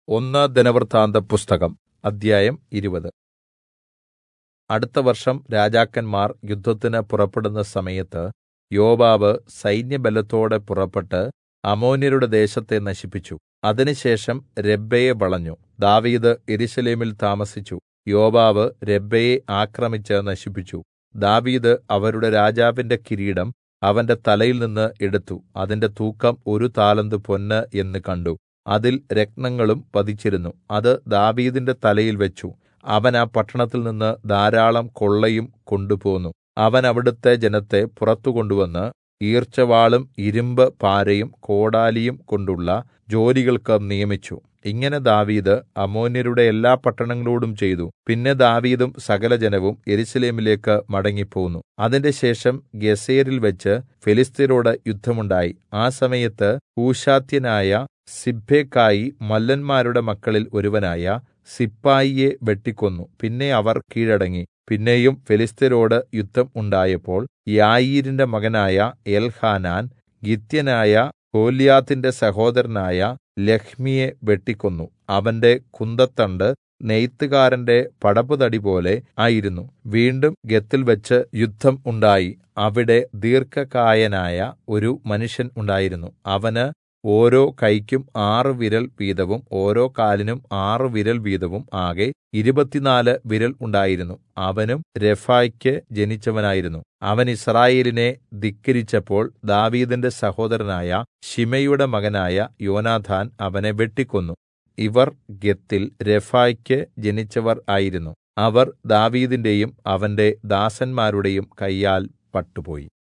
ഒന്ന് ദിനവൃത്താന്തപുസ്തകം അദ്ധ്യായം ഇരുപത് അടുത്ത വർഷം രാജാക്കന്മാർ യുദ്ധത്തിന് പുറപ്പെടുന്ന സമയത്ത് യോവാബ് സൈന്യബലത്തോടെ പുറപ്പെട്ട് അമ്മോന്യരുടെ ദേശത്തെ നശിപ്പിച്ചു അതിനുശേഷം രബ്ബയെ വളഞ്ഞു ദാവീദ് യെരൂശലേമിൽ താമസിച്ചു യോവാബ് രബ്ബയെ ആക്രമിച്ച് നശിപ്പിച്ചു ദാവീദ് അവരുടെ രാജാവിന്റെ കിരീടം അവന്റെ തലയിൽനിന്ന് എടുത്തു അതിന്റെ തൂക്കം ഒരു താലന്ത് പൊന്ന് എന്ന് കണ്ടു അതിൽ രത്നങ്ങളും പതിച്ചിരുന്നു അത് ദാവീദിന്റെ തലയിൽ വെച്ചു അവൻ ആ പട്ടണത്തിൽനിന്ന് ധാരാളം കൊള്ളയും കൊണ്ടുപോന്നു അവൻ അവിടുത്തെ ജനത്തെ പുറത്തു കൊണ്ടുവന്ന് ഈർച്ചവാളും ഇരുമ്പ് പാരയും കോടാലിയും കൊണ്ടുള്ള ജോലികൾക്ക് നിയമിച്ചു ഇങ്ങനെ ദാവീദ് അമ്മോന്യരുടെ എല്ലാ പട്ടണങ്ങളോടും ചെയ്തു പിന്നെ ദാവീദും സകലജനവും യെരൂശലേമിലേക്ക് മടങ്ങിപ്പോന്നു അതിന്റെ ശേഷം ഗെസേരിൽ വെച്ച് ഫെലിസ്ത്യരോട് യുദ്ധമുണ്ടായി ആ സമയത്ത് ഹൂശാത്യനായ സിബ്ബെക്കായി മല്ലന്മാരുടെ മക്കളിൽ ഒരുവനായ സിപ്പായിയെ വെട്ടിക്കൊന്നു പിന്നെ അവർ കീഴടങ്ങി പിന്നെയും ഫെലിസ്ത്യരോട് യുദ്ധം ഉണ്ടായപ്പോൾ യായീരിന്റെ മകനായ എൽഹാനാൻ ഗിത്യനായ ഗോല്യാത്തിന്റെ സഹോദരനായ ലഹ്മിയെ വെട്ടിക്കൊന്നു അവന്റെ കുന്തത്തണ്ട് നെയ്ത്തുകാരന്റെ പടപ്പുതടി പോലെ ആയിരുന്നു വീണ്ടും ഗത്തിൽ വെച്ച് യുദ്ധം ഉണ്ടായി അവിടെ ദീർഘകായനായ ഒരു മനുഷ്യൻ ഉണ്ടായിരുന്നു അവന് ഓരോ കൈക്കും ആറ് വിരൽ വീതവും ഓരോ കാലിനും ആറ് വിരൽ വീതവും ആകെ ഇരുപത്തിനാല് വിരൽ ഉണ്ടായിരുന്നു അവനും രഫായ്ക്ക് ജനിച്ചവനായിരുന്നു അവൻ യിസ്രായേലിനെ ധിക്കരിച്ചപ്പോൾ ദാവീദിന്റെ സഹോദരനായ ശിമെയുടെ മകനായ യോനാഥാൻ അവനെ വെട്ടിക്കൊന്നു ഇവർ ഗത്തിൽ രഫായ്ക്ക് ജനിച്ചവർ ആയിരുന്നു അവർ ദാവീദിന്റെയും അവന്റെ ദാസന്മാരുടെയും കയ്യാൽ പട്ടുപോയി